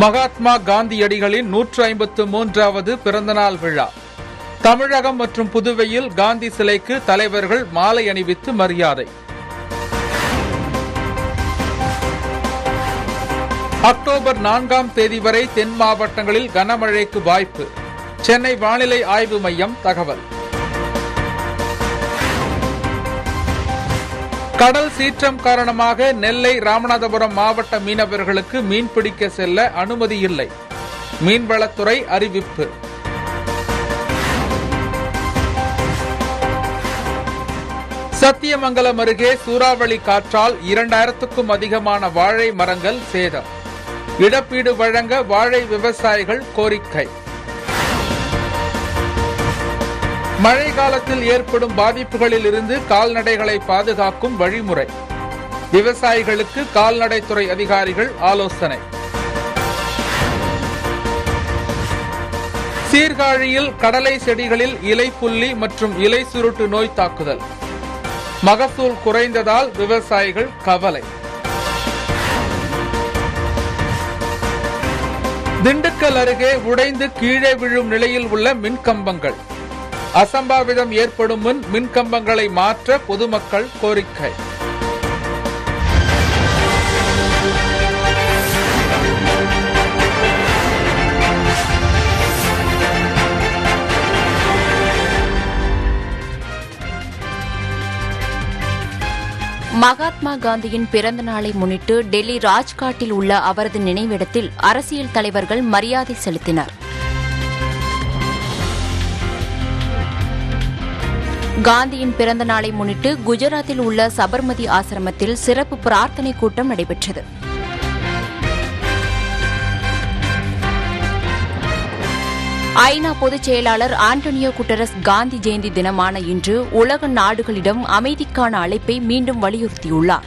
மகாத்மா காந்தியடிகளின் நூற்று ஐம்பத்து மூன்றாவது பிறந்தநாள் விழா தமிழகம் மற்றும் புதுவையில் காந்தி சிலைக்கு தலைவர்கள் மாலை அணிவித்து மரியாதை அக்டோபர் நான்காம் தேதி வரை தென் மாவட்டங்களில் கனமழைக்கு வாய்ப்பு சென்னை வானிலை ஆய்வு மையம் தகவல் கடல் சீற்றம் காரணமாக நெல்லை ராமநாதபுரம் மாவட்ட மீனவர்களுக்கு மீன்பிடிக்க செல்ல அனுமதி இல்லை மீன்வளத்துறை அறிவிப்பு சத்தியமங்கலம் அருகே சூறாவளி காற்றால் இரண்டாயிரத்துக்கும் அதிகமான வாழை மரங்கள் சேதம் இழப்பீடு வழங்க வாழை விவசாயிகள் கோரிக்கை மழை காலத்தில் ஏற்படும் பாதிப்புகளில் இருந்து கால்நடைகளை பாதுகாக்கும் வழிமுறை விவசாயிகளுக்கு கால்நடைத்துறை அதிகாரிகள் ஆலோசனை சீர்காழியில் கடலை செடிகளில் இலை புள்ளி மற்றும் இலை சுருட்டு நோய் தாக்குதல் மகசூல் குறைந்ததால் விவசாயிகள் கவலை திண்டுக்கல் அருகே உடைந்து கீழே விழும் நிலையில் உள்ள மின்கம்பங்கள் அசம்பாவிதம் ஏற்படும் முன் மின்கம்பங்களை மாற்ற பொதுமக்கள் கோரிக்கை மகாத்மா காந்தியின் பிறந்த நாளை முன்னிட்டு டெல்லி ராஜ்காட்டில் உள்ள அவரது நினைவிடத்தில் அரசியல் தலைவர்கள் மரியாதை செலுத்தினர் காந்தியின் பிறந்த நாளை முன்னிட்டு குஜராத்தில் உள்ள சபர்மதி ஆசிரமத்தில் சிறப்பு பிரார்த்தனை கூட்டம் நடைபெற்றது ஐநா பொதுச் செயலாளர் ஆண்டனியோ குட்டரஸ் காந்தி ஜெயந்தி தினமான இன்று உலக நாடுகளிடம் அமைதிக்கான அழைப்பை மீண்டும் வலியுறுத்தியுள்ளார்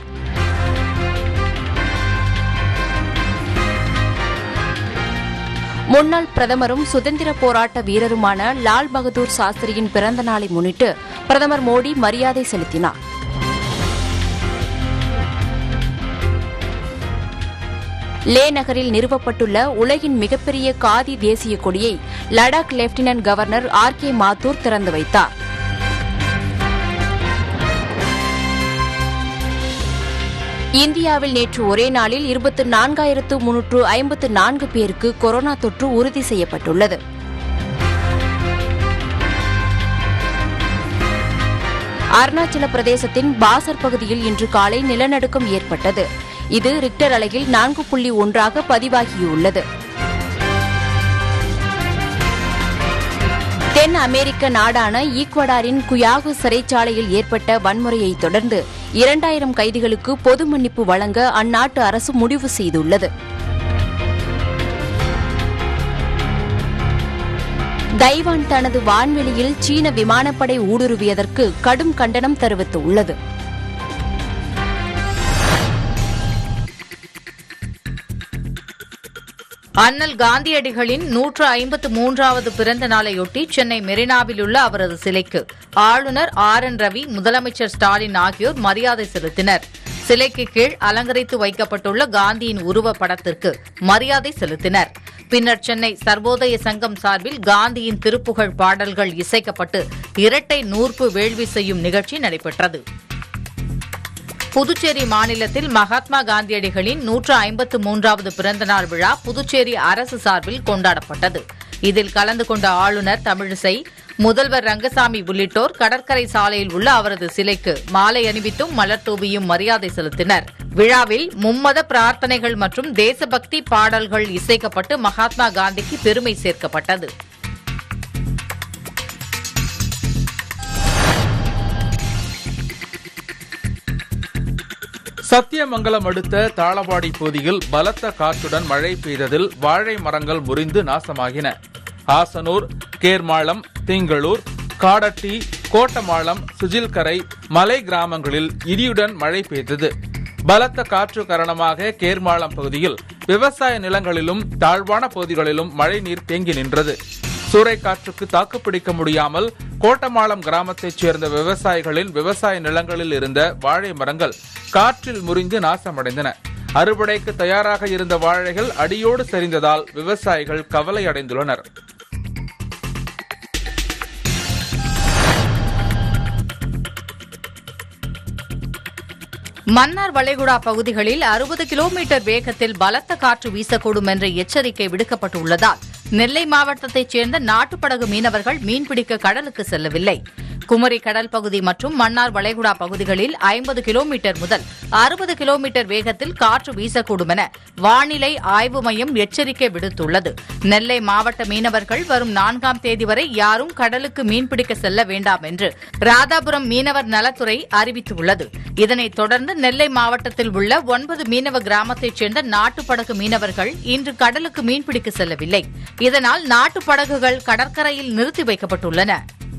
முன்னாள் பிரதமரும் சுதந்திர போராட்ட வீரருமான லால் பகதூர் சாஸ்திரியின் பிறந்த நாளை முன்னிட்டு பிரதமர் மோடி மரியாதை செலுத்தினார் லே நகரில் நிறுவப்பட்டுள்ள உலகின் மிகப்பெரிய காதி தேசிய கொடியை Ladakh lieutenant governor R K Mathur திறந்து வைத்தார் இந்தியாவில் நேற்று ஒரே நாளில் இருபத்தி நான்காயிரத்து முன்னூற்று ஐம்பத்து நான்கு பேருக்கு கொரோனா தொற்று உறுதி செய்யப்பட்டுள்ளது அருணாச்சல பிரதேசத்தின் பாசர் பகுதியில் இன்று காலை நிலநடுக்கம் ஏற்பட்டது இது ரிக்டர் அலையில் நான்கு புள்ளி ஒன்றாக பதிவாகியுள்ளது தென் அமெரிக்க நாடான ஈக்வடாரின் குயாகு சிறைச்சாலையில் ஏற்பட்ட வன்முறையை தொடர்ந்து இரண்டாயிரம் கைதிகளுக்கு பொது மன்னிப்பு வழங்க அந்நாட்டு அரசு முடிவு செய்துள்ளது தைவான் தனது வான்வெளியில் சீன விமானப்படை ஊடுருவியதற்கு கடும் கண்டனம் தெரிவித்துள்ளது அண்ணல் காந்தியடிகளின் நூற்று ஐம்பத்து மூன்றாவது பிறந்த நாளையொட்டி சென்னை மெரினாவில் உள்ள அவரது சிலைக்கு ஆளுநர் ஆர் என் ரவி முதலமைச்சர் ஸ்டாலின் ஆகியோர் மரியாதை செலுத்தினர் சிலைக்கு கீழ் அலங்கரித்து வைக்கப்பட்டுள்ள காந்தியின் உருவப் படத்திற்கு மரியாதை செலுத்தினர் பின்னர் சென்னை சர்வோதய சங்கம் சார்பில் காந்தியின் திருப்புகழ் பாடல்கள் இசைக்கப்பட்டு இரட்டை நூற்பு வேள்வி செய்யும் நிகழ்ச்சி நடைபெற்றது புதுச்சேரி மாநிலத்தில் மகாத்மா காந்தியடிகளின் நூற்று ஐம்பத்து மூன்றாவது பிறந்தநாள் விழா புதுச்சேரி அரசு சார்பில் கொண்டாடப்பட்டது இதில் கலந்து கொண்ட ஆளுநர் தமிழிசை முதல்வர் ரங்கசாமி உள்ளிட்டோர் கடற்கரை சாலையில் உள்ள அவரது சிலைக்கு மாலை அணிவித்தும் மலர் தூவியும் மரியாதை செலுத்தினர் விழாவில் மும்மத பிரார்த்தனைகள் மற்றும் தேசபக்தி பாடல்கள் இசைக்கப்பட்டு மகாத்மா காந்திக்கு பெருமை சேர்க்கப்பட்டது சத்தியமங்கலம் அடுத்த தாளவாடி பகுதியில் பலத்த காற்றுடன் மழை பெய்ததில் வாழை மரங்கள் முறிந்து நாசமாகின ஆசனூர் கேர்மாளம் திங்களூர் காடட்டி கோட்டமாளம் சுஜில்கரை மலை கிராமங்களில் இடியுடன் மழை பெய்தது பலத்த காற்று காரணமாக கேர்மாளம் பகுதியில் விவசாய நிலங்களிலும் தாழ்வான பகுதிகளிலும் மழைநீர் தேங்கி நின்றது சூறைக்காற்றுக்கு தாக்குப்பிடிக்க முடியாமல் கோட்டமாளம் கிராமத்தைச் சேர்ந்த விவசாயிகளின் விவசாய நிலங்களில் இருந்த வாழை மரங்கள் காற்றில் முறிந்து நாசமடைந்தன அறுவடைக்கு தயாராக இருந்த வாழைகள் அடியோடு சரிந்ததால் விவசாயிகள் கவலை அடைந்துள்ளனர் மன்னார் வளைகுடா பகுதிகளில் அறுபது கிலோமீட்டர் வேகத்தில் பலத்த காற்று வீசக்கூடும் என்ற எச்சரிக்கை விடுக்கப்பட்டுள்ளதால் நெல்லை மாவட்டத்தைச் சேர்ந்த நாட்டுப்படகு மீனவர்கள் மீன்பிடிக்க கடலுக்கு செல்லவில்லை குமரி கடல் பகுதி மற்றும் மன்னார் வளைகுடா பகுதிகளில் ஐம்பது கிலோமீட்டர் முதல் அறுபது கிலோமீட்டர் வேகத்தில் காற்று வீசக்கூடும் என வானிலை ஆய்வு மையம் எச்சரிக்கை விடுத்துள்ளது நெல்லை மாவட்ட மீனவர்கள் வரும் நான்காம் தேதி வரை யாரும் கடலுக்கு மீன்பிடிக்க செல்ல வேண்டாம் என்று ராதாபுரம் மீனவர் நலத்துறை அறிவித்துள்ளது இதனைத் தொடர்ந்து நெல்லை மாவட்டத்தில் உள்ள ஒன்பது மீனவ கிராமத்தைச் சேர்ந்த நாட்டுப்படகு மீனவர்கள் இன்று கடலுக்கு மீன்பிடிக்க செல்லவில்லை இதனால் நாட்டுப்படகுகள் கடற்கரையில் நிறுத்தி வைக்கப்பட்டுள்ளன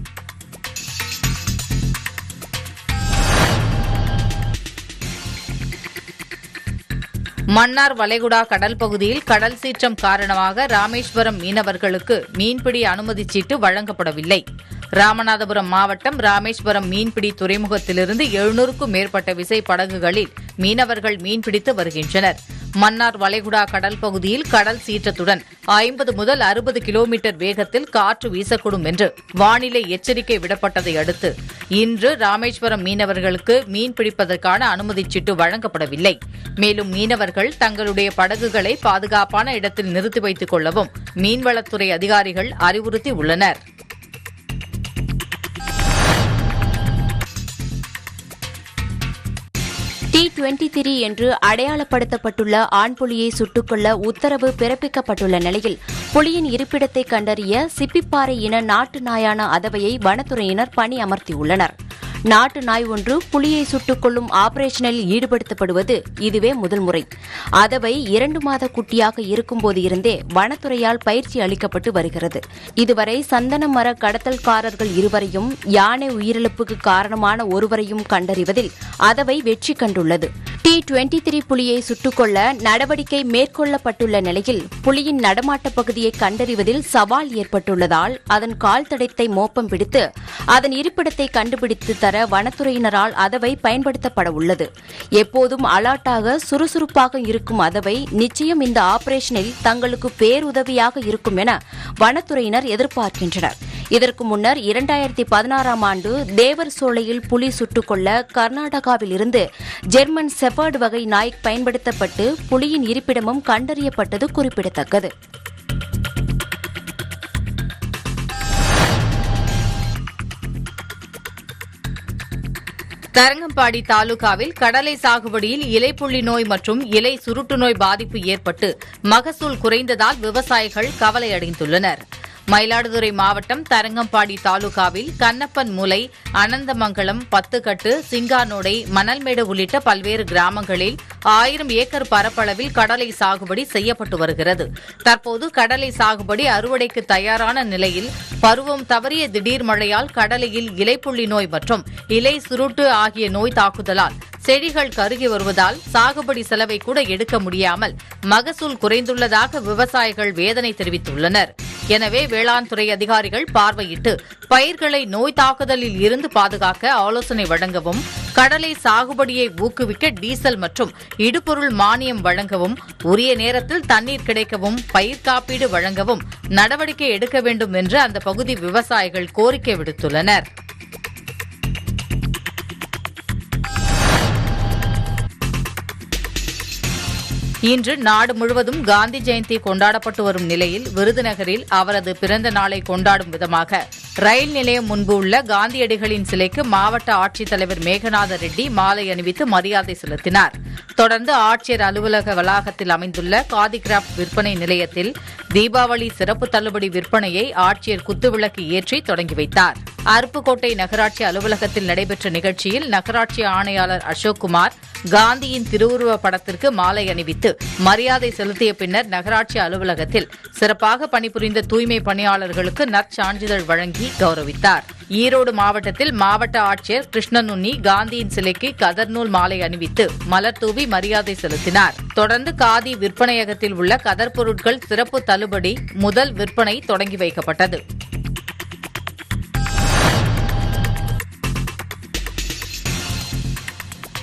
மன்னார் வளைகுடா கடல் பகுதியில் கடல் சீற்றம் காரணமாக ராமேஸ்வரம் மீனவர்களுக்கு மீன்பிடி அனுமதிச் சீட்டு வழங்கப்படவில்லை ராமநாதபுரம் மாவட்டம் ராமேஸ்வரம் மீன்பிடி துறைமுகத்திலிருந்து எழுநூறுக்கும் மேற்பட்ட விசை படகுகளில் மீனவர்கள் மீன்பிடித்து வருகின்றனர் மன்னார் வளைகுடா கடல் பகுதியில் கடல் சீற்றத்துடன் ஐம்பது முதல் அறுபது கிலோமீட்டர் வேகத்தில் காற்று வீசக்கூடும் என்று வானிலை எச்சரிக்கை விடப்பட்டதை அடுத்து இன்று ராமேஸ்வரம் மீனவர்களுக்கு மீன் பிடிப்பதற்கான அனுமதிச் சீட்டு வழங்கப்படவில்லை மேலும் மீனவர்கள் தங்களுடைய படகுகளை பாதுகாப்பான இடத்தில் நிறுத்தி வைத்துக் கொள்ளவும் மீன்வளத்துறை அதிகாரிகள் அறிவுறுத்தி உள்ளனர் டி டுவெண்டி த்ரீ என்று அடையாளப்படுத்தப்பட்டுள்ள ஆண் புலியை சுட்டுக்கொள்ள உத்தரவு பிறப்பிக்கப்பட்டுள்ள நிலையில் புலியின் இருப்பிடத்தை கண்டறிய சிப்பிப்பாறை இன நாட்டு நாயான அதவையை வனத்துறையினர் பணி அமர்த்தியுள்ளனர் நாட்டு நாய் ஒன்று புலியை சுட்டுக் கொள்ளும் ஆபரேஷனில் ஈடுபடுத்தப்படுவது இதுவே முதல் முறை அதவை இரண்டு மாத குட்டியாக இருக்கும்போது இருந்தே வனத்துறையால் பயிற்சி அளிக்கப்பட்டு வருகிறது இதுவரை சந்தன மர கடத்தல்காரர்கள் இருவரையும் யானை உயிரிழப்புக்கு காரணமான ஒருவரையும் கண்டறிவதில் அதவை வெற்றி கண்டுள்ளது டி டுவெண்டி த்ரீ புலியை சுட்டுக்கொள்ள நடவடிக்கை மேற்கொள்ளப்பட்டுள்ள நிலையில் புலியின் நடமாட்ட பகுதியை கண்டறிவதில் சவால் ஏற்பட்டுள்ளதால் அதன் கால் தடத்தை மோப்பம் பிடித்து அதன் இருப்பிடத்தை கண்டுபிடித்து தர வனத்துறையினரால் அதவை பயன்படுத்தப்பட உள்ளது எப்போதும் அலர்ட்டாக சுறுசுறுப்பாக இருக்கும் அதவை நிச்சயம் இந்த ஆபரேஷனில் தங்களுக்கு பேருதவியாக இருக்கும் என வனத்துறையினர் எதிர்பார்க்கின்றனர் இதற்கு முன்னர் இரண்டாயிரத்தி பதினாறாம் ஆண்டு தேவர் சோலையில் புலி சுட்டுக்கொள்ள கர்நாடகாவில் இருந்து ஜெர்மன் செப்பர்டு வகை நாய் பயன்படுத்தப்பட்டு புலியின் இருப்பிடமும் கண்டறியப்பட்டது குறிப்பிடத்தக்கது தரங்கம்பாடி தாலுகாவில் கடலை சாகுபடியில் இலைப்புள்ளி நோய் மற்றும் இலை சுருட்டு நோய் பாதிப்பு ஏற்பட்டு மகசூல் குறைந்ததால் விவசாயிகள் கவலையடைந்துள்ளனர் மயிலாடுதுறை மாவட்டம் தரங்கம்பாடி தாலுகாவில் கண்ணப்பன் முலை அனந்தமங்கலம் பத்துக்கட்டு சிங்கானோடை மணல்மேடு உள்ளிட்ட பல்வேறு கிராமங்களில் ஆயிரம் ஏக்கர் பரப்பளவில் கடலை சாகுபடி செய்யப்பட்டு வருகிறது தற்போது கடலை சாகுபடி அறுவடைக்கு தயாரான நிலையில் பருவம் தவறிய திடீர் மழையால் கடலையில் இலைப்புள்ளி நோய் மற்றும் இலை சுருட்டு ஆகிய நோய் தாக்குதலால் செடிகள் கருகி வருவதால் சாகுபடி செலவை கூட எடுக்க முடியாமல் மகசூல் குறைந்துள்ளதாக விவசாயிகள் வேதனை தெரிவித்துள்ளனர் எனவே வேளாண் துறை அதிகாரிகள் பார்வையிட்டு பயிர்களை நோய் தாக்குதலில் இருந்து பாதுகாக்க ஆலோசனை வழங்கவும் கடலை சாகுபடியை ஊக்குவிக்க டீசல் மற்றும் இடுபொருள் மானியம் வழங்கவும் உரிய நேரத்தில் தண்ணீர் கிடைக்கவும் பயிர் காப்பீடு வழங்கவும் நடவடிக்கை எடுக்க வேண்டும் என்று அந்த பகுதி விவசாயிகள் கோரிக்கை விடுத்துள்ளனர் இன்று நாடு முழுவதும் காந்தி ஜெயந்தி கொண்டாடப்பட்டு வரும் நிலையில் விருதுநகரில் அவரது பிறந்த நாளை கொண்டாடும் விதமாக ரயில் நிலையம் முன்பு உள்ள காந்தியடிகளின் சிலைக்கு மாவட்ட ஆட்சித்தலைவர் மேகநாத ரெட்டி மாலை அணிவித்து மரியாதை செலுத்தினார் தொடர்ந்து ஆட்சியர் அலுவலக வளாகத்தில் அமைந்துள்ள காதி கிராப்ட் விற்பனை நிலையத்தில் தீபாவளி சிறப்பு தள்ளுபடி விற்பனையை ஆட்சியர் குத்துவிளக்கு ஏற்றி தொடங்கி வைத்தார் அருப்புக்கோட்டை நகராட்சி அலுவலகத்தில் நடைபெற்ற நிகழ்ச்சியில் நகராட்சி ஆணையாளர் அசோக்குமார் காந்தியின் திருவுருவ படத்திற்கு மாலை அணிவித்து மரியாதை செலுத்திய பின்னர் நகராட்சி அலுவலகத்தில் சிறப்பாக பணிபுரிந்த தூய்மை பணியாளர்களுக்கு நற்சான்றிதழ் வழங்கி கௌரவித்தார் ஈரோடு மாவட்டத்தில் மாவட்ட ஆட்சியர் கிருஷ்ணனுன்னி காந்தியின் சிலைக்கு கதர்நூல் மாலை அணிவித்து மலர் தூவி மரியாதை செலுத்தினார் தொடர்ந்து காதி விற்பனையகத்தில் உள்ள கதர் பொருட்கள் சிறப்பு தள்ளுபடி முதல் விற்பனை தொடங்கி வைக்கப்பட்டது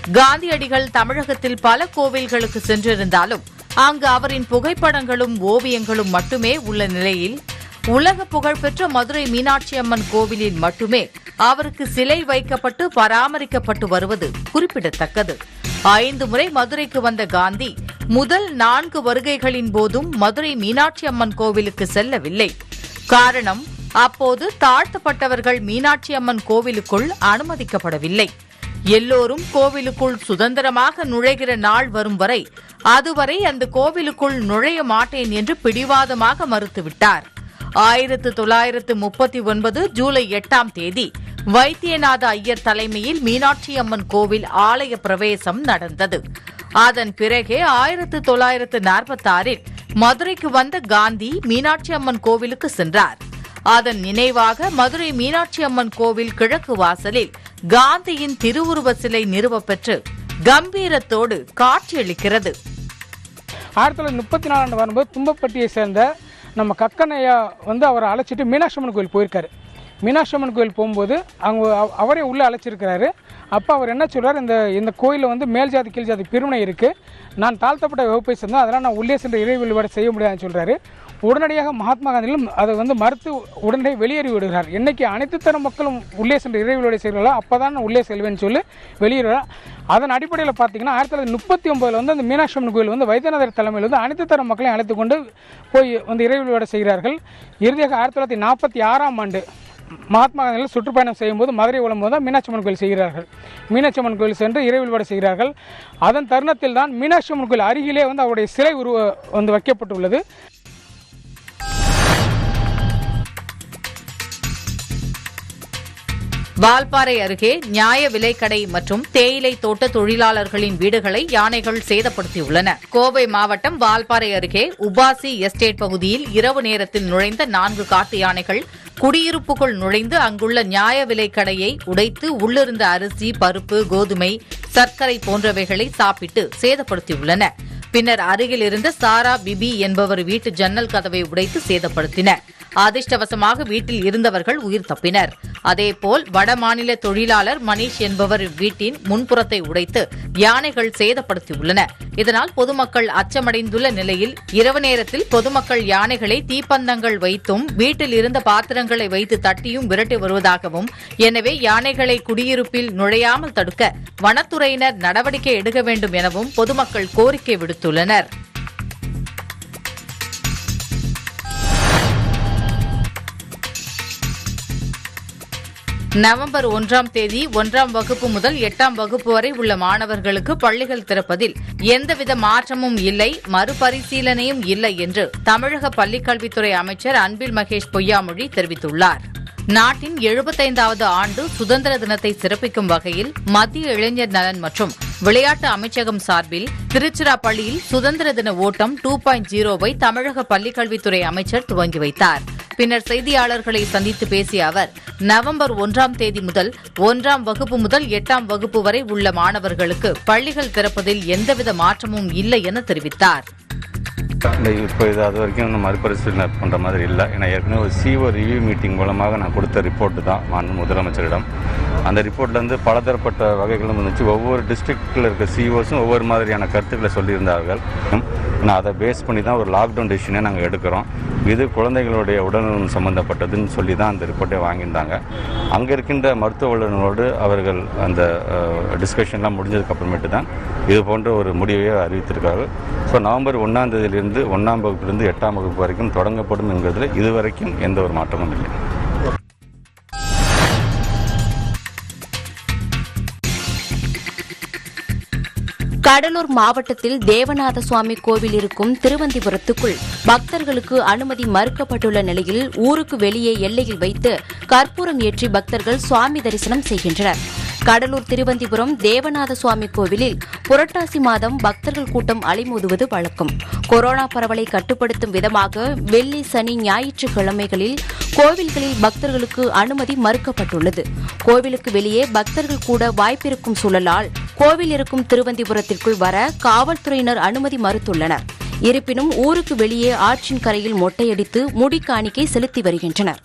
காந்தியடிகள் தமிழகத்தில் பல கோவில்களுக்கு சென்றிருந்தாலும் அங்கு அவரின் புகைப்படங்களும் ஓவியங்களும் மட்டுமே உள்ள நிலையில் உலக புகழ்பெற்ற மதுரை மீனாட்சி அம்மன் கோவிலில் மட்டுமே அவருக்கு சிலை வைக்கப்பட்டு பராமரிக்கப்பட்டு வருவது குறிப்பிடத்தக்கது ஐந்து முறை மதுரைக்கு வந்த காந்தி முதல் நான்கு வருகைகளின் போதும் மதுரை மீனாட்சி அம்மன் கோவிலுக்கு செல்லவில்லை காரணம் அப்போது தாழ்த்தப்பட்டவர்கள் மீனாட்சி அம்மன் கோவிலுக்குள் அனுமதிக்கப்படவில்லை எல்லோரும் கோவிலுக்குள் சுதந்திரமாக நுழைகிற நாள் வரும் வரை அதுவரை அந்த கோவிலுக்குள் நுழைய மாட்டேன் என்று பிடிவாதமாக மறுத்துவிட்டார் ஆயிரத்து தொள்ளாயிரத்து முப்பத்தி ஒன்பது ஜூலை எட்டாம் தேதி வைத்தியநாத ஐயர் தலைமையில் மீனாட்சி அம்மன் கோவில் ஆலய பிரவேசம் நடந்தது அதன் பிறகே ஆயிரத்து தொள்ளாயிரத்து நாற்பத்தாறில் மதுரைக்கு வந்த காந்தி மீனாட்சி அம்மன் கோவிலுக்கு சென்றார் அதன் நினைவாக மதுரை மீனாட்சி அம்மன் கோவில் கிழக்கு வாசலில் காந்தியின் திருவுருவ சிலை நிறுவப்பெற்று கம்பீரத்தோடு காட்சியளிக்கிறது ஆயிரத்தி தொள்ளாயிரத்தி முப்பத்தி நாலாம் வரும்போது தும்பப்பட்டியை சேர்ந்த நம்ம கக்கனையா வந்து அவரை அழைச்சிட்டு மீனாட்சி அம்மன் கோயில் போயிருக்காரு மீனாட்சி அம்மன் கோயில் போகும்போது அவங்க அவ- அவரே உள்ளே அழைச்சிருக்கிறாரு அப்போ அவர் என்ன சொல்றாரு இந்த இந்த கோயிலில் வந்து மேல் ஜாதி கீழ் ஜாதி பிரிவினை இருக்குது நான் தாழ்த்தப்பட்ட வகுப்பை சேர்ந்தேன் அதெல்லாம் நான் உள்ளே சென்று இறை வழிபாடு செய்ய முடியாதுன்னு சொல்கிறாரு உடனடியாக மகாத்மா காந்தியிலும் அதை வந்து மறுத்து உடனடியாக வெளியேறி விடுகிறார் என்னைக்கு அனைத்து தர மக்களும் உள்ளே சென்று இறை வழிபாடு செய்கிறார்களோ அப்போ தான் நான் உள்ளே செல்வேன்னு சொல்லி வெளியேறுகிறார் அதன் அடிப்படையில் பார்த்தீங்கன்னா ஆயிரத்தி தொள்ளாயிரத்தி முப்பத்தி ஒன்பதில் வந்து அந்த மீனாட்சி அம்மன் கோயில் வந்து வைத்தியநாதர் தலைமையில் வந்து அனைத்து தர மக்களையும் அழைத்து கொண்டு போய் வந்து இறை வழிபாடு செய்கிறார்கள் இறுதியாக ஆயிரத்தி தொள்ளாயிரத்தி நாற்பத்தி ஆறாம் ஆண்டு மகாத்மா காந்தியில் சுற்றுப்பயணம் செய்யும்போது மதுரை உளம்போது தான் மீனாட்சி அம்மன் கோயில் செய்கிறார்கள் மீனாட்சி அம்மன் கோயில் சென்று இறை வழிபாடு செய்கிறார்கள் அதன் தருணத்தில் தான் மீனாட்சி அம்மன் கோயில் அருகிலே வந்து அவருடைய சிலை உருவ வந்து வைக்கப்பட்டுள்ளது வால்பாறை அருகே நியாய விலைக்கடை மற்றும் தேயிலை தோட்ட தொழிலாளர்களின் வீடுகளை யானைகள் சேதப்படுத்தியுள்ளன கோவை மாவட்டம் வால்பாறை அருகே உபாசி எஸ்டேட் பகுதியில் இரவு நேரத்தில் நுழைந்த நான்கு காட்டு யானைகள் குடியிருப்புக்குள் நுழைந்து அங்குள்ள நியாய விலைக்கடையை உடைத்து உள்ளிருந்த அரிசி பருப்பு கோதுமை சர்க்கரை போன்றவைகளை சாப்பிட்டு சேதப்படுத்தியுள்ளன பின்னர் அருகில் இருந்த சாரா பிபி என்பவர் வீட்டு ஜன்னல் கதவை உடைத்து சேதப்படுத்தின அதிர்ஷ்டவசமாக வீட்டில் இருந்தவர்கள் உயிர் தப்பினர் அதேபோல் வடமாநில தொழிலாளர் மணீஷ் என்பவர் வீட்டின் முன்புறத்தை உடைத்து யானைகள் சேதப்படுத்தியுள்ளன இதனால் பொதுமக்கள் அச்சமடைந்துள்ள நிலையில் இரவு நேரத்தில் பொதுமக்கள் யானைகளை தீப்பந்தங்கள் வைத்தும் வீட்டில் இருந்த பாத்திரங்களை வைத்து தட்டியும் விரட்டி வருவதாகவும் எனவே யானைகளை குடியிருப்பில் நுழையாமல் தடுக்க வனத்துறையினர் நடவடிக்கை எடுக்க வேண்டும் எனவும் பொதுமக்கள் கோரிக்கை விடுத்துள்ளனர் நவம்பர் ஒன்றாம் தேதி ஒன்றாம் வகுப்பு முதல் எட்டாம் வகுப்பு வரை உள்ள மாணவர்களுக்கு பள்ளிகள் திறப்பதில் எந்தவித மாற்றமும் இல்லை மறுபரிசீலனையும் இல்லை என்று தமிழக பள்ளிக்கல்வித்துறை அமைச்சர் அன்பில் மகேஷ் பொய்யாமொழி தெரிவித்துள்ளார் நாட்டின் எழுபத்தைந்தாவது ஆண்டு சுதந்திர தினத்தை சிறப்பிக்கும் வகையில் மத்திய இளைஞர் நலன் மற்றும் விளையாட்டு அமைச்சகம் சார்பில் திருச்சிராப்பள்ளியில் சுதந்திர தின ஓட்டம் டூ பாயிண்ட் ஜீரோவை தமிழக பள்ளிக்கல்வித்துறை அமைச்சர் துவங்கி வைத்தார் பின்னர் செய்தியாளர்களை சந்தித்து பேசிய அவர் நவம்பர் ஒன்றாம் தேதி முதல் ஒன்றாம் வகுப்பு முதல் எட்டாம் வகுப்பு வரை உள்ள மாணவர்களுக்கு பள்ளிகள் திறப்பதில் எந்தவித மாற்றமும் இல்லை என தெரிவித்தார் இல்லை இப்போ இது அது வரைக்கும் இன்னும் மறுபரிசீலனை பண்ணுற மாதிரி இல்லை ஏன்னா ஏற்கனவே ஒரு சிஓ ரிவ்யூ மீட்டிங் மூலமாக நான் கொடுத்த ரிப்போர்ட்டு தான் மாண்பு முதலமைச்சரிடம் அந்த ரிப்போர்ட்லேருந்து பலதரப்பட்ட வகைகளும் இருந்துச்சு ஒவ்வொரு டிஸ்ட்ரிக்டில் இருக்க சிஓஸும் ஒவ்வொரு மாதிரியான கருத்துக்களை சொல்லியிருந்தார்கள் நான் அதை பேஸ் பண்ணி தான் ஒரு லாக்டவுன் டெசிஷனே நாங்கள் எடுக்கிறோம் இது குழந்தைகளுடைய உடல்நலம் சம்மந்தப்பட்டதுன்னு சொல்லி தான் அந்த ரிப்போர்ட்டை வாங்கியிருந்தாங்க அங்கே இருக்கின்ற மருத்துவ வல்லுநரோடு அவர்கள் அந்த டிஸ்கஷன்லாம் முடிஞ்சதுக்கு அப்புறமேட்டு தான் இது போன்ற ஒரு முடிவை அறிவித்திருக்கார்கள் ஸோ நவம்பர் ஒன்றாம் தேதியிலிருந்து ஒன்றாம் வகுப்பிலிருந்து எட்டாம் வகுப்பு வரைக்கும் தொடங்கப்படும் என்பதில் இதுவரைக்கும் எந்த ஒரு மாற்றமும் இல்லை கடலூர் மாவட்டத்தில் தேவநாத சுவாமி கோவில் இருக்கும் திருவந்திபுரத்துக்குள் பக்தர்களுக்கு அனுமதி மறுக்கப்பட்டுள்ள நிலையில் ஊருக்கு வெளியே எல்லையில் வைத்து கற்பூரம் ஏற்றி பக்தர்கள் சுவாமி தரிசனம் செய்கின்றனர் கடலூர் திருவந்திபுரம் தேவநாத சுவாமி கோவிலில் புரட்டாசி மாதம் பக்தர்கள் கூட்டம் அலைமோதுவது வழக்கம் கொரோனா பரவலை கட்டுப்படுத்தும் விதமாக வெள்ளி சனி ஞாயிற்றுக்கிழமைகளில் கோவில்களில் பக்தர்களுக்கு அனுமதி மறுக்கப்பட்டுள்ளது கோவிலுக்கு வெளியே பக்தர்கள் கூட வாய்ப்பிருக்கும் சூழலால் கோவில் இருக்கும் திருவந்திபுரத்திற்குள் வர காவல்துறையினர் அனுமதி மறுத்துள்ளனர் இருப்பினும் ஊருக்கு வெளியே ஆற்றின் கரையில் மொட்டையடித்து முடி காணிக்கை செலுத்தி வருகின்றனர்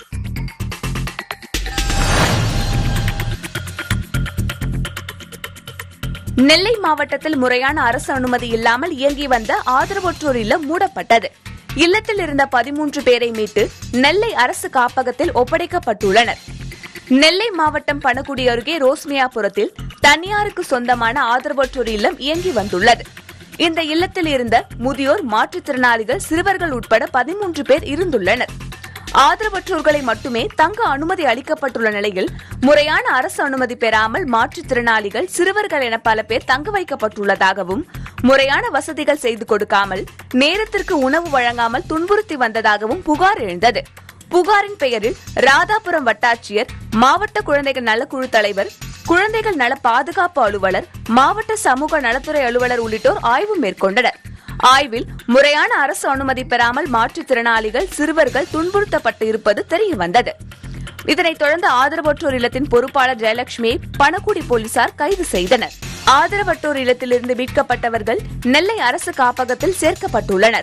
நெல்லை மாவட்டத்தில் முறையான அரசு அனுமதி இல்லாமல் இயங்கி வந்த ஆதரவற்றோர் இல்லம் மூடப்பட்டது இல்லத்தில் இருந்த பதிமூன்று பேரை மீட்டு நெல்லை அரசு காப்பகத்தில் ஒப்படைக்கப்பட்டுள்ளனர் நெல்லை மாவட்டம் பணகுடி அருகே ரோஸ்மியாபுரத்தில் தனியாருக்கு சொந்தமான ஆதரவற்றோர் இல்லம் இயங்கி வந்துள்ளது இந்த இல்லத்தில் இருந்த முதியோர் மாற்றுத்திறனாளிகள் சிறுவர்கள் உட்பட பதிமூன்று பேர் இருந்துள்ளனர் ஆதரவற்றோர்களை மட்டுமே தங்க அனுமதி அளிக்கப்பட்டுள்ள நிலையில் முறையான அரசு அனுமதி பெறாமல் மாற்றுத்திறனாளிகள் சிறுவர்கள் என பல பேர் தங்க வைக்கப்பட்டுள்ளதாகவும் முறையான வசதிகள் செய்து கொடுக்காமல் நேரத்திற்கு உணவு வழங்காமல் துன்புறுத்தி வந்ததாகவும் புகார் எழுந்தது புகாரின் பெயரில் ராதாபுரம் வட்டாட்சியர் மாவட்ட குழந்தைகள் நலக்குழு தலைவர் குழந்தைகள் நல பாதுகாப்பு அலுவலர் மாவட்ட சமூக நலத்துறை அலுவலர் உள்ளிட்டோர் ஆய்வு மேற்கொண்டனர் ஆய்வில் முறையான அரசு அனுமதி பெறாமல் மாற்றுத்திறனாளிகள் சிறுவர்கள் துன்புறுத்தப்பட்டு இருப்பது தெரியவந்தது இதனைத் தொடர்ந்து ஆதரவற்றோர் இல்லத்தின் பொறுப்பாளர் ஜெயலட்சுமியை பணக்குடி போலீசார் கைது செய்தனர் ஆதரவற்றோர் இல்லத்திலிருந்து மீட்கப்பட்டவர்கள் நெல்லை அரசு காப்பகத்தில் சேர்க்கப்பட்டுள்ளனர்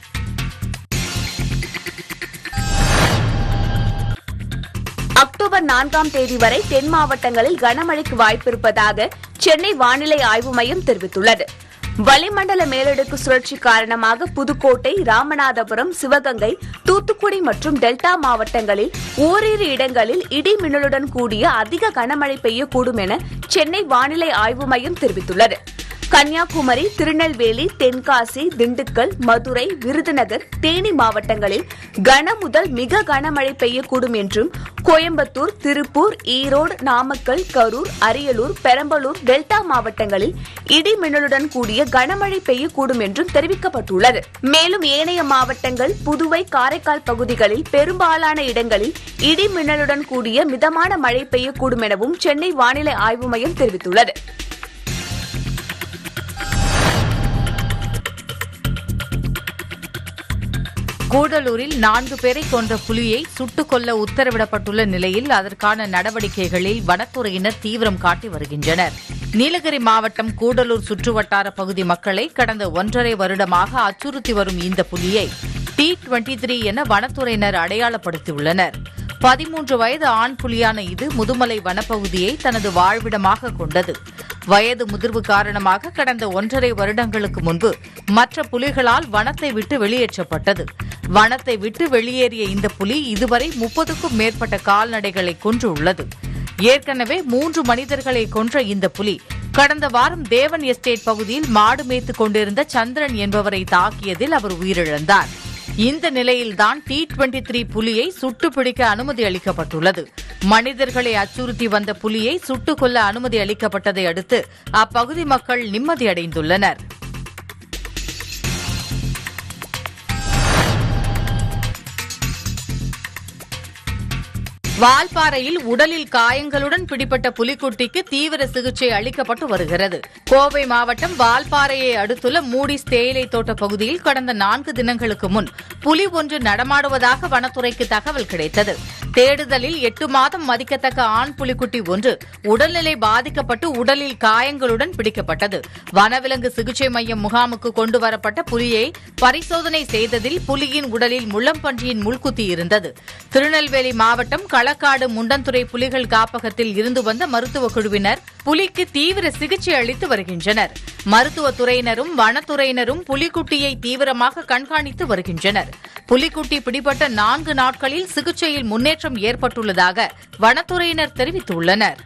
அக்டோபர் நான்காம் தேதி வரை தென் மாவட்டங்களில் கனமழைக்கு வாய்ப்பிருப்பதாக சென்னை வானிலை ஆய்வு மையம் தெரிவித்துள்ளது வளிமண்டல மேலடுக்கு சுழற்சி காரணமாக புதுக்கோட்டை ராமநாதபுரம் சிவகங்கை தூத்துக்குடி மற்றும் டெல்டா மாவட்டங்களில் ஓரிரு இடங்களில் இடி மின்னலுடன் கூடிய அதிக கனமழை பெய்யக்கூடும் என சென்னை வானிலை ஆய்வு மையம் தெரிவித்துள்ளது கன்னியாகுமரி திருநெல்வேலி தென்காசி திண்டுக்கல் மதுரை விருதுநகர் தேனி மாவட்டங்களில் கன முதல் மிக கனமழை பெய்யக்கூடும் என்றும் கோயம்புத்தூர் திருப்பூர் ஈரோடு நாமக்கல் கரூர் அரியலூர் பெரம்பலூர் டெல்டா மாவட்டங்களில் இடி மின்னலுடன் கூடிய கனமழை பெய்யக்கூடும் என்றும் தெரிவிக்கப்பட்டுள்ளது மேலும் ஏனைய மாவட்டங்கள் புதுவை காரைக்கால் பகுதிகளில் பெரும்பாலான இடங்களில் இடி மின்னலுடன் கூடிய மிதமான மழை பெய்யக்கூடும் எனவும் சென்னை வானிலை ஆய்வு மையம் தெரிவித்துள்ளது கூடலூரில் நான்கு பேரை கொன்ற புலியை சுட்டுக் கொல்ல உத்தரவிடப்பட்டுள்ள நிலையில் அதற்கான நடவடிக்கைகளில் வனத்துறையினர் தீவிரம் காட்டி வருகின்றனர் நீலகிரி மாவட்டம் கூடலூர் சுற்றுவட்டார பகுதி மக்களை கடந்த ஒன்றரை வருடமாக அச்சுறுத்தி வரும் இந்த புலியை டி டுவெண்டி த்ரீ என வனத்துறையினர் அடையாளப்படுத்தியுள்ளனர் பதிமூன்று வயது ஆண் புலியான இது முதுமலை வனப்பகுதியை தனது வாழ்விடமாக கொண்டது வயது முதிர்வு காரணமாக கடந்த ஒன்றரை வருடங்களுக்கு முன்பு மற்ற புலிகளால் வனத்தை விட்டு வெளியேற்றப்பட்டது வனத்தை விட்டு வெளியேறிய இந்த புலி இதுவரை முப்பதுக்கும் மேற்பட்ட கால்நடைகளை கொன்றுள்ளது ஏற்கனவே மூன்று மனிதர்களை கொன்ற இந்த புலி கடந்த வாரம் தேவன் எஸ்டேட் பகுதியில் மாடு மேய்த்துக் கொண்டிருந்த சந்திரன் என்பவரை தாக்கியதில் அவர் உயிரிழந்தார் இந்த நிலையில்தான் டி டுவெண்டி த்ரீ புலியை சுட்டு பிடிக்க அனுமதி அளிக்கப்பட்டுள்ளது மனிதர்களை அச்சுறுத்தி வந்த புலியை சுட்டுக் கொல்ல அனுமதி அளிக்கப்பட்டதை அடுத்து அப்பகுதி மக்கள் நிம்மதியடைந்துள்ளனர் வால்பாறையில் உடலில் காயங்களுடன் பிடிபட்ட புலிக்குட்டிக்கு தீவிர சிகிச்சை அளிக்கப்பட்டு வருகிறது கோவை மாவட்டம் வால்பாறையை அடுத்துள்ள மூடிஸ் தேயிலை தோட்ட பகுதியில் கடந்த நான்கு தினங்களுக்கு முன் புலி ஒன்று நடமாடுவதாக வனத்துறைக்கு தகவல் கிடைத்தது தேடுதலில் எட்டு மாதம் மதிக்கத்தக்க ஆண் புலிக்குட்டி ஒன்று உடல்நிலை பாதிக்கப்பட்டு உடலில் காயங்களுடன் பிடிக்கப்பட்டது வனவிலங்கு சிகிச்சை மையம் முகாமுக்கு கொண்டு வரப்பட்ட புலியை பரிசோதனை செய்ததில் புலியின் உடலில் முள்ளம்பன்றியின் முள்குத்தி இருந்தது திருநெல்வேலி மாவட்டம் களக்காடு முண்டந்துறை புலிகள் காப்பகத்தில் இருந்து வந்த மருத்துவ குழுவினர் புலிக்கு தீவிர சிகிச்சை அளித்து வருகின்றனர் மருத்துவத்துறையினரும் வனத்துறையினரும் புலிக்குட்டியை தீவிரமாக கண்காணித்து வருகின்றனர் புலிக்குட்டி பிடிபட்ட நான்கு நாட்களில் சிகிச்சையில் முன்னேற்றம் ஏற்பட்டுள்ளதாக வனத்துறையினர் தெரிவித்துள்ளனர்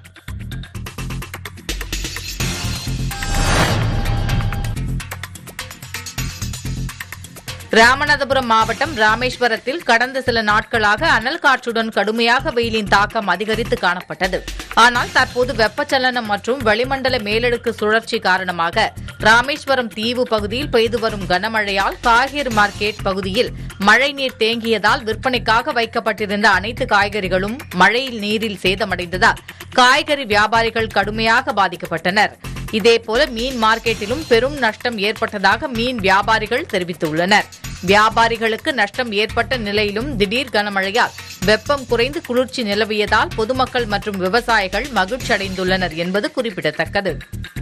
ராமநாதபுரம் மாவட்டம் ராமேஸ்வரத்தில் கடந்த சில நாட்களாக அனல் காற்றுடன் கடுமையாக வெயிலின் தாக்கம் அதிகரித்து காணப்பட்டது ஆனால் தற்போது வெப்பச்சலனம் மற்றும் வளிமண்டல மேலடுக்கு சுழற்சி காரணமாக ராமேஸ்வரம் தீவு பகுதியில் பெய்து வரும் கனமழையால் காய்கறி மார்க்கெட் பகுதியில் மழைநீர் தேங்கியதால் விற்பனைக்காக வைக்கப்பட்டிருந்த அனைத்து காய்கறிகளும் மழையில் நீரில் சேதமடைந்ததால் காய்கறி வியாபாரிகள் கடுமையாக பாதிக்கப்பட்டனர் இதேபோல மீன் மார்க்கெட்டிலும் பெரும் நஷ்டம் ஏற்பட்டதாக மீன் வியாபாரிகள் தெரிவித்துள்ளனர் வியாபாரிகளுக்கு நஷ்டம் ஏற்பட்ட நிலையிலும் திடீர் கனமழையால் வெப்பம் குறைந்து குளிர்ச்சி நிலவியதால் பொதுமக்கள் மற்றும் விவசாயிகள் மகிழ்ச்சி அடைந்துள்ளனர் என்பது குறிப்பிடத்தக்கது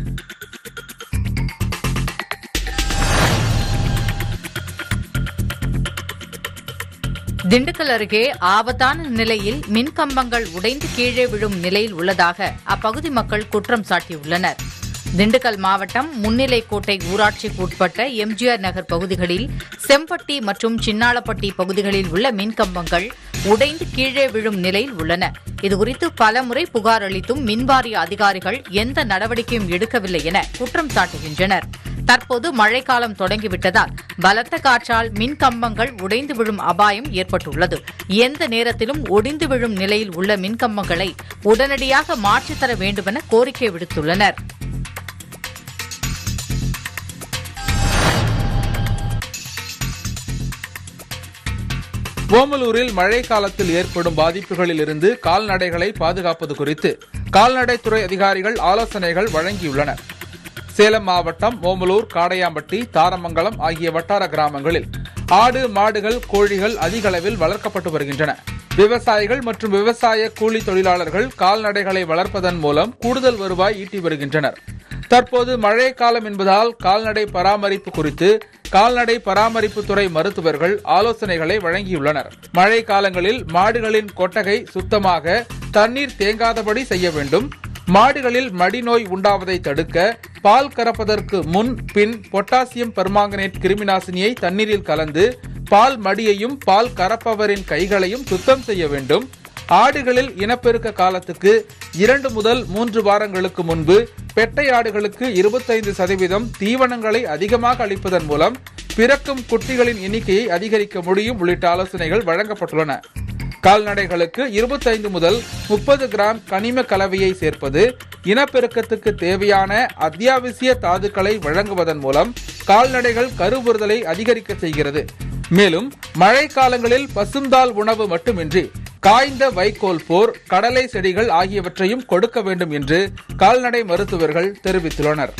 திண்டுக்கல் அருகே ஆபத்தான நிலையில் மின்கம்பங்கள் உடைந்து கீழே விழும் நிலையில் உள்ளதாக அப்பகுதி மக்கள் குற்றம் சாட்டியுள்ளனர் திண்டுக்கல் மாவட்டம் முன்னிலைக்கோட்டை ஊராட்சிக்கு உட்பட்ட எம்ஜிஆர் நகர் பகுதிகளில் செம்பட்டி மற்றும் சின்னாளப்பட்டி பகுதிகளில் உள்ள மின்கம்பங்கள் உடைந்து கீழே விழும் நிலையில் உள்ளன இதுகுறித்து பலமுறை புகார் அளித்தும் மின்வாரிய அதிகாரிகள் எந்த நடவடிக்கையும் எடுக்கவில்லை என குற்றம் சாட்டுகின்றனர் தற்போது மழைக்காலம் தொடங்கிவிட்டதால் பலத்த காற்றால் மின் கம்பங்கள் உடைந்து விழும் அபாயம் ஏற்பட்டுள்ளது எந்த நேரத்திலும் ஒடிந்து விழும் நிலையில் உள்ள மின்கம்பங்களை உடனடியாக மாற்றித்தர வேண்டுமென கோரிக்கை விடுத்துள்ளனர் ஓமலூரில் மழை காலத்தில் ஏற்படும் பாதிப்புகளில் இருந்து கால்நடைகளை பாதுகாப்பது குறித்து கால்நடைத்துறை அதிகாரிகள் ஆலோசனைகள் வழங்கியுள்ளனர் சேலம் மாவட்டம் ஓமலூர் காடையாம்பட்டி தாரமங்கலம் ஆகிய வட்டார கிராமங்களில் ஆடு மாடுகள் கோழிகள் அதிக அளவில் வளர்க்கப்பட்டு வருகின்றன விவசாயிகள் மற்றும் விவசாய கூலி தொழிலாளர்கள் கால்நடைகளை வளர்ப்பதன் மூலம் கூடுதல் வருவாய் ஈட்டி வருகின்றனர் தற்போது மழை காலம் என்பதால் கால்நடை பராமரிப்பு குறித்து கால்நடை பராமரிப்பு துறை மருத்துவர்கள் ஆலோசனைகளை வழங்கியுள்ளனர் மழை காலங்களில் மாடுகளின் கொட்டகை சுத்தமாக தண்ணீர் தேங்காதபடி செய்ய வேண்டும் மாடுகளில் மடிநோய் உண்டாவதை தடுக்க பால் கறப்பதற்கு முன் பின் பொட்டாசியம் பெர்மாங்கனேட் கிருமிநாசினியை தண்ணீரில் கலந்து பால் மடியையும் பால் கறப்பவரின் கைகளையும் சுத்தம் செய்ய வேண்டும் ஆடுகளில் இனப்பெருக்க காலத்துக்கு இரண்டு முதல் மூன்று வாரங்களுக்கு முன்பு பெட்டை ஆடுகளுக்கு இருபத்தைந்து சதவீதம் தீவனங்களை அதிகமாக அளிப்பதன் மூலம் பிறக்கும் குட்டிகளின் எண்ணிக்கையை அதிகரிக்க முடியும் உள்ளிட்ட ஆலோசனைகள் வழங்கப்பட்டுள்ளன கால்நடைகளுக்கு இருபத்தைந்து முதல் முப்பது கிராம் கனிம கலவையை சேர்ப்பது இனப்பெருக்கத்துக்கு தேவையான அத்தியாவசிய தாதுக்களை வழங்குவதன் மூலம் கால்நடைகள் கருவுறுதலை அதிகரிக்க செய்கிறது மேலும் மழை காலங்களில் பசுந்தால் உணவு மட்டுமின்றி காய்ந்த வைக்கோல் போர் கடலை செடிகள் ஆகியவற்றையும் கொடுக்க வேண்டும் என்று கால்நடை மருத்துவர்கள் தெரிவித்துள்ளனர்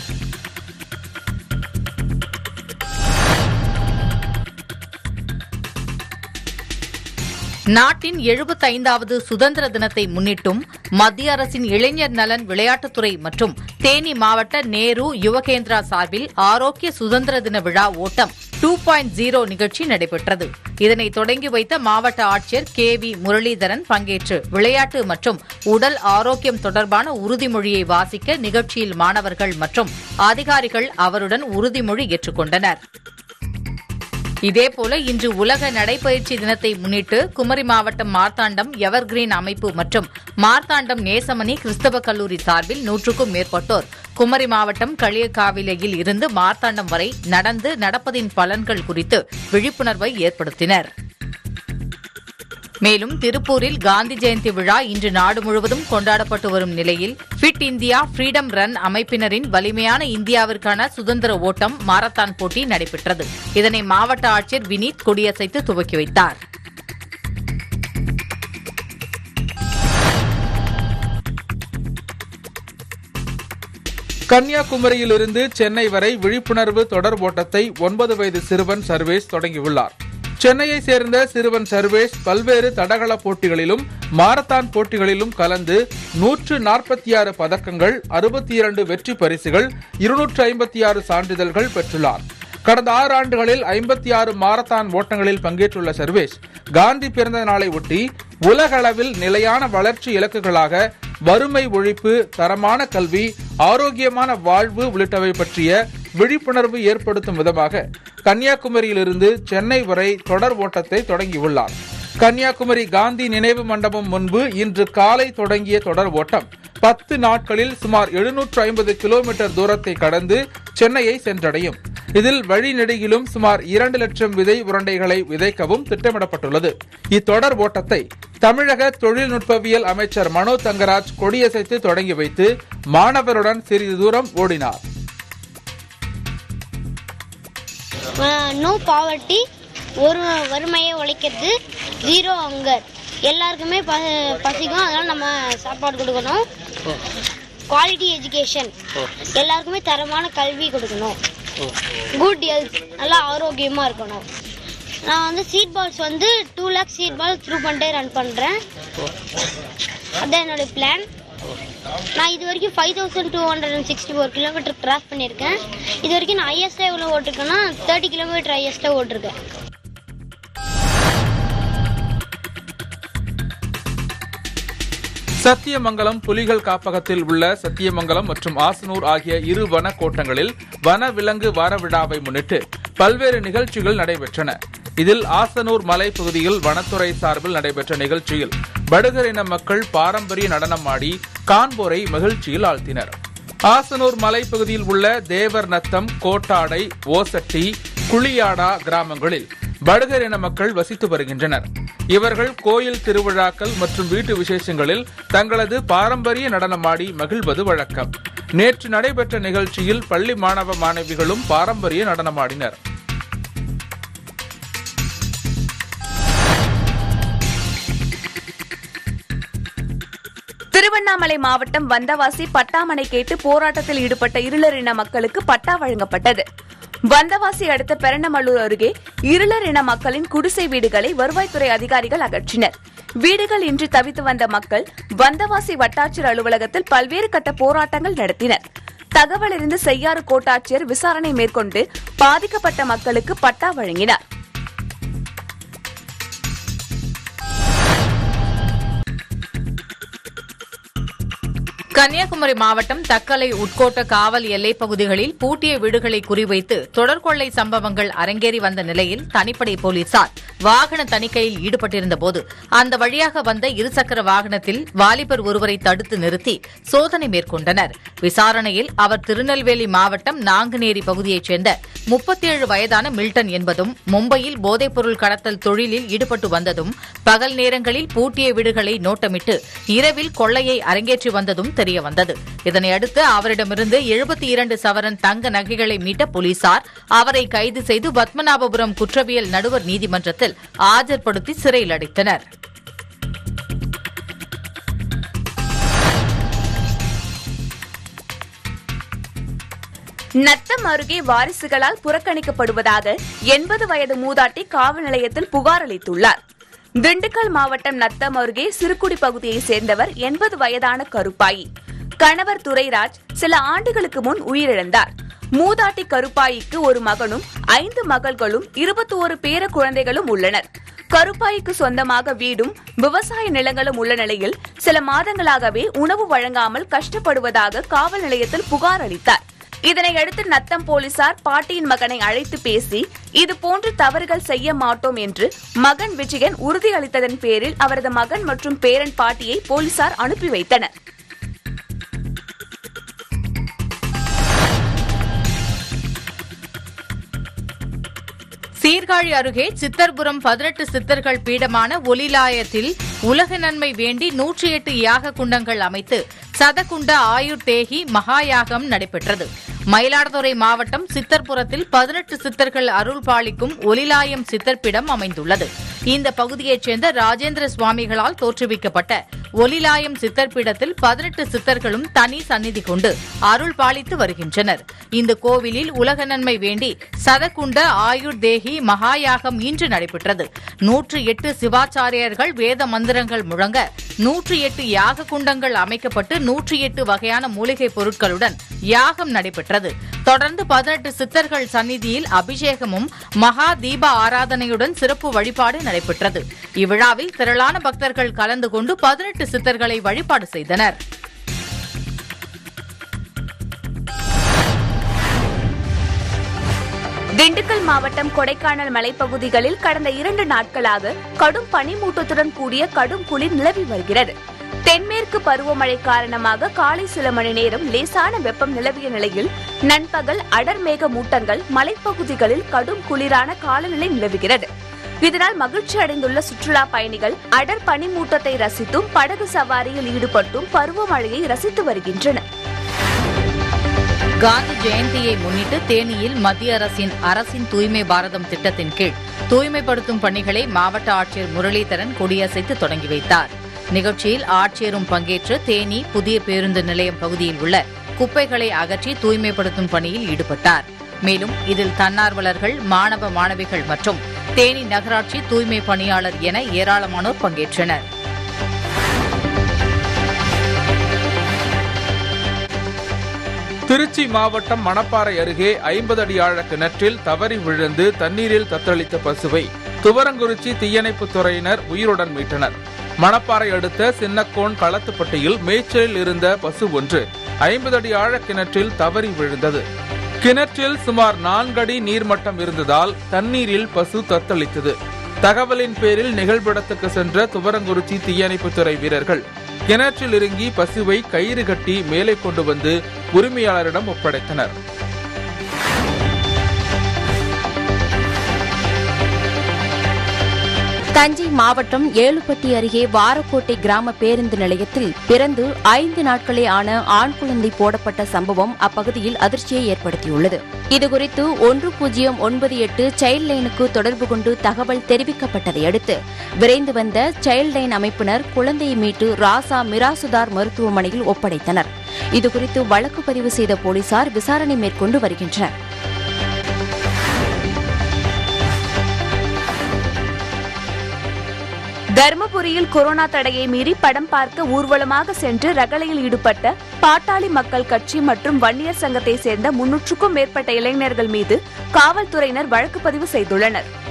நாட்டின் எழுபத்தைந்தாவது சுதந்திர தினத்தை முன்னிட்டும் மத்திய அரசின் இளைஞர் நலன் விளையாட்டுத்துறை மற்றும் தேனி மாவட்ட நேரு யுவகேந்திரா சார்பில் ஆரோக்கிய சுதந்திர தின விழா ஓட்டம் டூ பாயிண்ட் ஜீரோ நிகழ்ச்சி நடைபெற்றது இதனை தொடங்கி வைத்த மாவட்ட ஆட்சியர் கே வி முரளிதரன் பங்கேற்று விளையாட்டு மற்றும் உடல் ஆரோக்கியம் தொடர்பான உறுதிமொழியை வாசிக்க நிகழ்ச்சியில் மாணவர்கள் மற்றும் அதிகாரிகள் அவருடன் உறுதிமொழி ஏற்றுக்கொண்டனர் இதேபோல இன்று உலக நடைபயிற்சி தினத்தை முன்னிட்டு குமரி மாவட்டம் மார்த்தாண்டம் எவர்கிரீன் அமைப்பு மற்றும் மார்த்தாண்டம் நேசமணி கிறிஸ்தவ கல்லூரி சார்பில் நூற்றுக்கும் மேற்பட்டோர் குமரி மாவட்டம் களியக்காவிலையில் இருந்து மார்த்தாண்டம் வரை நடந்து நடப்பதின் பலன்கள் குறித்து விழிப்புணர்வை ஏற்படுத்தினர் மேலும் திருப்பூரில் காந்தி ஜெயந்தி விழா இன்று நாடு முழுவதும் கொண்டாடப்பட்டு வரும் நிலையில் ஃபிட் இந்தியா ஃப்ரீடம் ரன் அமைப்பினரின் வலிமையான இந்தியாவிற்கான சுதந்திர ஓட்டம் மாரத்தான் போட்டி நடைபெற்றது இதனை மாவட்ட ஆட்சியர் வினீத் கொடியசைத்து துவக்கி வைத்தார் கன்னியாகுமரியிலிருந்து சென்னை வரை விழிப்புணர்வு தொடர் ஓட்டத்தை ஒன்பது வயது சிறுவன் சர்வேஸ் தொடங்கியுள்ளார் சென்னையை சேர்ந்த சிறுவன் சர்வேஷ் பல்வேறு தடகள போட்டிகளிலும் மாரத்தான் போட்டிகளிலும் கலந்து நூற்று நாற்பத்தி ஆறு பதக்கங்கள் அறுபத்தி இரண்டு வெற்றி பரிசுகள் இருநூற்று ஐம்பத்தி ஆறு சான்றிதழ்கள் பெற்றுள்ளார் கடந்த ஆறு ஆண்டுகளில் ஐம்பத்தி ஆறு மாரத்தான் ஓட்டங்களில் பங்கேற்றுள்ள சர்வேஷ் காந்தி பிறந்த நாளை ஒட்டி உலக அளவில் நிலையான வளர்ச்சி இலக்குகளாக வறுமை ஒழிப்பு தரமான கல்வி ஆரோக்கியமான வாழ்வு உள்ளிட்டவை பற்றிய விழிப்புணர்வு ஏற்படுத்தும் விதமாக கன்னியாகுமரியிலிருந்து சென்னை வரை தொடர் ஓட்டத்தை தொடங்கியுள்ளார் கன்னியாகுமரி காந்தி நினைவு மண்டபம் முன்பு இன்று காலை தொடங்கிய தொடர் ஓட்டம் பத்து நாட்களில் சுமார் எழுநூற்று ஐம்பது கிலோமீட்டர் தூரத்தை கடந்து சென்னையை சென்றடையும் இதில் வழிநெடுகிலும் சுமார் இரண்டு லட்சம் விதை உருண்டைகளை விதைக்கவும் திட்டமிடப்பட்டுள்ளது இத்தொடர் ஓட்டத்தை தமிழக தொழில்நுட்பவியல் அமைச்சர் மனோ தங்கராஜ் கொடியசைத்து தொடங்கி வைத்து மாணவருடன் சிறிது தூரம் ஓடினார் நோ பாவர்ட்டி ஒரு வறுமையை உழைக்கிறது ஜீரோ அங்கர் எல்லாருக்குமே ப பசிக்கும் அதனால நம்ம சாப்பாடு கொடுக்கணும் குவாலிட்டி எஜுகேஷன் எல்லாருக்குமே தரமான கல்வி கொடுக்கணும் குட் ஹெல்த் நல்லா ஆரோக்கியமாக இருக்கணும் நான் வந்து சீட் பால்ஸ் வந்து two lakhs seed ball throw பண்ணிட்டே ரன் பண்ணுறேன் அதான் என்னோட பிளான் நான் இது வரைக்கும் five thousand two hundred and sixty four kilometre cross பண்ணியிருக்கேன் இது வரைக்கும் நான் ஹையஸ்ட்டாக எவ்வளோ ஓட்டிருக்கேன்னா தேர்ட்டி கிலோமீட்டர் ஹையஸ்ட்டாக ஓட்டிருக்கேன் சத்தியமங்கலம் புலிகள் காப்பகத்தில் உள்ள சத்தியமங்கலம் மற்றும் ஆசனூர் ஆகிய இரு வன கோட்டங்களில் வன விலங்கு வார விழாவை முன்னிட்டு பல்வேறு நிகழ்ச்சிகள் நடைபெற்றன இதில் ஆசனூர் மலை பகுதியில் வனத்துறை சார்பில் நடைபெற்ற நிகழ்ச்சியில் படுகர் இன மக்கள் பாரம்பரிய நடனமாடி காண்போரை மகிழ்ச்சியில் ஆழ்த்தினர் ஆசனூர் மலைப்பகுதியில் உள்ள தேவர் நத்தம் கோட்டாடை ஓசட்டி குளியாடா கிராமங்களில் படுகர் இன மக்கள் வசித்து வருகின்றனர் இவர்கள் கோயில் திருவிழாக்கள் மற்றும் வீட்டு விசேஷங்களில் தங்களது பாரம்பரிய நடனமாடி மகிழ்வது வழக்கம் நேற்று நடைபெற்ற நிகழ்ச்சியில் பள்ளி மாணவ மாணவிகளும் பாரம்பரிய நடனமாடினர் திருவண்ணாமலை மாவட்டம் வந்தவாசி பட்டாமனை கேட்டு போராட்டத்தில் ஈடுபட்ட இருளர் இன மக்களுக்கு பட்டா வழங்கப்பட்டது வந்தவாசி அடுத்த பெரணமல்லூர் அருகே இருளர் இன மக்களின் குடிசை வீடுகளை வருவாய்த்துறை அதிகாரிகள் அகற்றினர் வீடுகள் இன்றி தவித்து வந்த மக்கள் வந்தவாசி வட்டாட்சியர் அலுவலகத்தில் பல்வேறு கட்ட போராட்டங்கள் நடத்தினர் தகவல் அறிந்து செய்யாறு கோட்டாட்சியர் விசாரணை மேற்கொண்டு பாதிக்கப்பட்ட மக்களுக்கு பட்டா வழங்கினார் கன்னியாகுமரி மாவட்டம் தக்கலை உட்கோட்ட காவல் எல்லைப் பகுதிகளில் பூட்டிய வீடுகளை குறிவைத்து தொடர் கொள்ளை சம்பவங்கள் அரங்கேறி வந்த நிலையில் தனிப்படை போலீசார் வாகன தணிக்கையில் ஈடுபட்டிருந்த போது அந்த வழியாக வந்த இருசக்கர வாகனத்தில் வாலிபர் ஒருவரை தடுத்து நிறுத்தி சோதனை மேற்கொண்டனர் விசாரணையில் அவர் திருநெல்வேலி மாவட்டம் நாங்குநேரி பகுதியைச் சேர்ந்த முப்பத்தேழு வயதான மில்டன் என்பதும் மும்பையில் போதைப்பொருள் கடத்தல் தொழிலில் ஈடுபட்டு வந்ததும் பகல் நேரங்களில் பூட்டிய வீடுகளை நோட்டமிட்டு இரவில் கொள்ளையை அரங்கேற்றி வந்ததும் தெரியவந்தது இதனையடுத்து அவரிடமிருந்து எழுபத்தி இரண்டு சவரன் தங்க நகைகளை மீட்ட போலீசார் அவரை கைது செய்து பத்மநாபபுரம் குற்றவியல் நடுவர் நீதிமன்றத்தில் ஆஜர்படுத்தி சிறையில் அடைத்தனர் நத்தம் அருகே வாரிசுகளால் புறக்கணிக்கப்படுவதாக எண்பது வயது மூதாட்டி காவல் நிலையத்தில் புகார் அளித்துள்ளார் திண்டுக்கல் மாவட்டம் நத்தம் அருகே சிறுகுடி பகுதியைச் சேர்ந்தவர் எண்பது வயதான கருப்பாயி கணவர் துரைராஜ் சில ஆண்டுகளுக்கு முன் உயிரிழந்தார் மூதாட்டி கருப்பாயிக்கு ஒரு மகனும் ஐந்து மகள்களும் இருபத்தி ஒரு பேர குழந்தைகளும் உள்ளனர் கருப்பாய்க்கு சொந்தமாக வீடும் விவசாய நிலங்களும் உள்ள நிலையில் சில மாதங்களாகவே உணவு வழங்காமல் கஷ்டப்படுவதாக காவல் நிலையத்தில் புகார் அளித்தார் இதனையடுத்து நத்தம் போலீசார் பாட்டியின் மகனை அழைத்து பேசி இது போன்று தவறுகள் செய்ய மாட்டோம் என்று மகன் விஜயன் உறுதியளித்ததன் பேரில் அவரது மகன் மற்றும் பேரன் பாட்டியை போலீசார் அனுப்பி வைத்தனர் சீர்காழி அருகே சித்தர்புரம் பதினெட்டு சித்தர்கள் பீடமான ஒலிலாயத்தில் உலக நன்மை வேண்டி நூற்றி எட்டு யாக குண்டங்கள் அமைத்து சதகுண்ட ஆயுர் தேகி மகாயாகம் நடைபெற்றது மயிலாடுதுறை மாவட்டம் சித்தர்புரத்தில் பதினெட்டு சித்தர்கள் அருள் பாலிக்கும் ஒலிலாயம் சித்தர்பிடம் அமைந்துள்ளது இந்த பகுதியைச் சேர்ந்த ராஜேந்திர சுவாமிகளால் தோற்றுவிக்கப்பட்ட ஒலிலாயம் சித்தர்பீடத்தில் பதினெட்டு சித்தர்களும் தனி சந்நிதி கொண்டு அருள் பாலித்து வருகின்றனர் இந்த கோவிலில் உலக நன்மை வேண்டி சதகுண்ட ஆயுர் தேகி மகாயாகம் இன்று நடைபெற்றது நூற்று எட்டு சிவாச்சாரியர்கள் வேத மந்திரங்கள் முழங்க நூற்றி எட்டு யாக குண்டங்கள் அமைக்கப்பட்டு நூற்றி எட்டு வகையான மூலிகை பொருட்களுடன் யாகம் நடைபெற்றது தொடர்ந்து பதினெட்டு சித்தர்கள் சந்நிதியில் அபிஷேகமும் மகா தீப ஆராதனையுடன் சிறப்பு வழிபாடு நடைபெற்றது இவ்விழாவில் திரளான பக்தர்கள் கலந்து கொண்டு பதினெட்டு சித்தர்களை வழிபாடு செய்தனர் திண்டுக்கல் மாவட்டம் கொடைக்கானல் மலைப்பகுதிகளில் கடந்த இரண்டு நாட்களாக கடும் பனிமூட்டத்துடன் கூடிய கடும் குளிர் நிலவி வருகிறது தென்மேற்கு பருவமழை காரணமாக காலை சில மணி நேரம் லேசான வெப்பம் நிலவிய நிலையில் நண்பகல் அடர்மேக மூட்டங்கள் மலைப்பகுதிகளில் கடும் குளிரான காலநிலை நிலவுகிறது இதனால் மகிழ்ச்சி அடைந்துள்ள சுற்றுலா பயணிகள் அடர் பனிமூட்டத்தை ரசித்தும் படகு சவாரியில் ஈடுபட்டும் பருவமழையை ரசித்து வருகின்றனர் காந்தி ஜெயந்தியை முன்னிட்டு தேனியில் மத்திய அரசின் அரசின் தூய்மை பாரதம் திட்டத்தின் கீழ் தூய்மைப்படுத்தும் பணிகளை மாவட்ட ஆட்சியர் முரளிதரன் கொடியசைத்து தொடங்கி வைத்தார் நிகழ்ச்சியில் ஆட்சியரும் பங்கேற்று தேனி புதிய பேருந்து நிலையம் பகுதியில் உள்ள குப்பைகளை அகற்றி தூய்மைப்படுத்தும் பணியில் ஈடுபட்டார் மேலும் இதில் தன்னார்வலர்கள் மாணவ மாணவிகள் மற்றும் தேனி நகராட்சி தூய்மை பணியாளர் என ஏராளமானோர் பங்கேற்றனர் திருச்சி மாவட்டம் மணப்பாறை அருகே ஐம்பது அடி ஆழ கிணற்றில் தவறி விழுந்து தண்ணீரில் தத்தளித்த பசுவை துவரங்குறிச்சி தீயணைப்புத் துறையினர் உயிருடன் மீட்டனர் மணப்பாறை அடுத்த சின்னக்கோன் களத்துப்பட்டியில் மேய்ச்சலில் இருந்த பசு ஒன்று ஐம்பது அடி ஆழ கிணற்றில் தவறி விழுந்தது கிணற்றில் சுமார் நான்கடி நீர்மட்டம் இருந்ததால் தண்ணீரில் பசு தத்தளித்தது தகவலின் பேரில் நிகழ்விடத்துக்கு சென்ற துவரங்குறிச்சி தீயணைப்புத்துறை வீரர்கள் கிணற்றில் இறங்கி பசுவை கயிறு கட்டி மேலே கொண்டு வந்து உரிமையாளரிடம் ஒப்படைத்தனர் தஞ்சை மாவட்டம் ஏழுப்பட்டி அருகே வாரக்கோட்டை கிராம பேருந்து நிலையத்தில் பிறந்து ஐந்து நாட்களே ஆன ஆண் குழந்தை போடப்பட்ட சம்பவம் அப்பகுதியில் அதிர்ச்சியை ஏற்படுத்தியுள்ளது இதுகுறித்து ஒன்று பூஜ்ஜியம் ஒன்பது எட்டு சைல்ட் லைனுக்கு தொடர்பு கொண்டு தகவல் தெரிவிக்கப்பட்டதை அடுத்து விரைந்து வந்த சைல்ட் லைன் அமைப்பினர் குழந்தையை மீட்டு ராசா மிராசுதார் மருத்துவமனையில் ஒப்படைத்தனர் இதுகுறித்து வழக்கு பதிவு செய்த போலீசார் விசாரணை மேற்கொண்டு வருகின்றனர் தருமபுரியில் கொரோனா தடையை மீறி படம் பார்க்க ஊர்வலமாக சென்று ரகளையில் ஈடுபட்ட பாட்டாளி மக்கள் கட்சி மற்றும் வன்னியர் சங்கத்தை சேர்ந்த முன்னூற்றுக்கும் மேற்பட்ட இளைஞர்கள் மீது காவல்துறையினர் வழக்கு பதிவு செய்துள்ளனர்